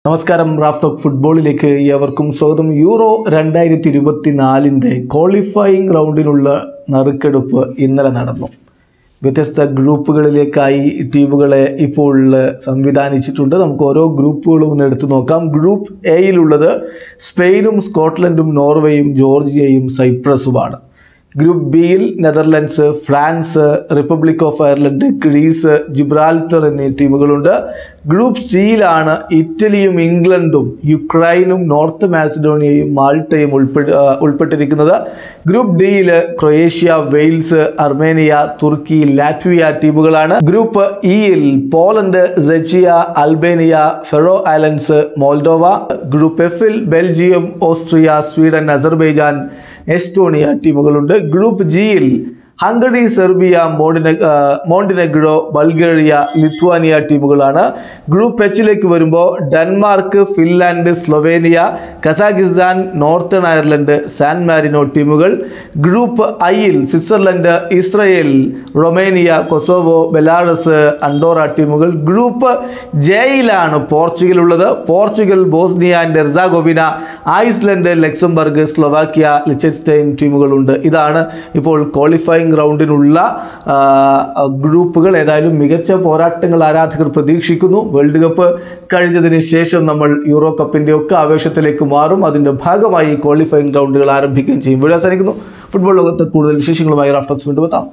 നമസ്കാരം റാഫ്റ്റോക്ക് ഫുട്ബോളിലേക്ക് ഏവർക്കും സ്വാഗതം യൂറോ രണ്ടായിരത്തി ഇരുപത്തി നാലിൻ്റെ ക്വാളിഫയിങ് റൗണ്ടിനുള്ള നറുക്കെടുപ്പ് ഇന്നലെ നടന്നു വ്യത്യസ്ത ഗ്രൂപ്പുകളിലേക്കായി ടീമുകളെ ഇപ്പോൾ സംവിധാനിച്ചിട്ടുണ്ട് നമുക്ക് ഓരോ ഗ്രൂപ്പുകളും ഒന്ന് എടുത്തു നോക്കാം ഗ്രൂപ്പ് എയിലുള്ളത് സ്പെയിനും സ്കോട്ട്ലൻഡും നോർവേയും ജോർജിയയും സൈപ്രസുമാണ് ഗ്രൂപ്പ് ബിയിൽ Netherlands France Republic of Ireland Greece Gibraltar എന്നീ ടീമുകളുണ്ട് ഗ്രൂപ്പ് സിയിലാണ് ഇറ്റലിയും ഇംഗ്ലണ്ടും യുക്രൈനും നോർത്ത് മാസിഡോണിയയും മാൾട്ടയും ഉൾപ്പെട്ട് ആ, ഉൾപ്പെട്ടിരിക്കുന്നത് ഗ്രൂപ്പ് ഡിയിൽ ക്രൊയേഷ്യ വെയിൽസ് അർമേനിയ തുർക്കി ലാറ്റ്വിയ ടീമുകളാണ് ഗ്രൂപ്പ് ഇയിൽ Poland Czechia Albania Faroe Islands Moldova group എഫിൽ Belgium Austria Sweden Azerbaijan Estonia ടീമുകളുണ്ട് ഗ്രൂപ്പ് ജിയിൽ ഹംഗറി സെർബിയ മോണ്ടിനെ ആ, മോണ്ടിനെഗ്രോ ബൾഗേറിയ ലിത്വാനിയ ടീമുകളാണ് ഗ്രൂപ്പ് എച്ചിലേക്ക് വരുമ്പോൾ Denmark Finland Slovenia Kazakhstan Northern Ireland San Marino ടീമുകൾ ഗ്രൂപ്പ് ഐയിൽ Switzerland Israel Romania Kosovo Belarus Andorra ടീമുകൾ ഗ്രൂപ്പ് ജെയിലാണ് പോർച്ചുഗൽ ഉള്ളത് Portugal Bosnia and Herzegovina Iceland Luxembourg Slovakia Liechtenstein ടീമുകളുണ്ട് ഇതാണ് ഇപ്പോൾ ക്വാളിഫയിങ് റൗണ്ടിനുള്ള ആ, ഗ്രൂപ്പുകൾ ഏതായാലും മികച്ച പോരാട്ടങ്ങൾ ആരാധകർ പ്രതീക്ഷിക്കുന്നു വേൾഡ് കപ്പ് കഴിഞ്ഞതിന് ശേഷം നമ്മൾ യൂറോ കപ്പിൻ്റെ ഒക്കെ ആവേശത്തിലേക്ക് മാറും അതിൻ്റെ ഭാഗമായി ക്വാളിഫയിങ് റൗണ്ടുകൾ ആരംഭിക്കുകയും ചെയ്യും ഇവിടെ അവസാനിക്കുന്നു ഫുട്ബോൾ ലോകത്ത് കൂടുതൽ വിശേഷങ്ങളുമായി റാഫ്റ്റോക്സ് വീണ്ടും എത്താം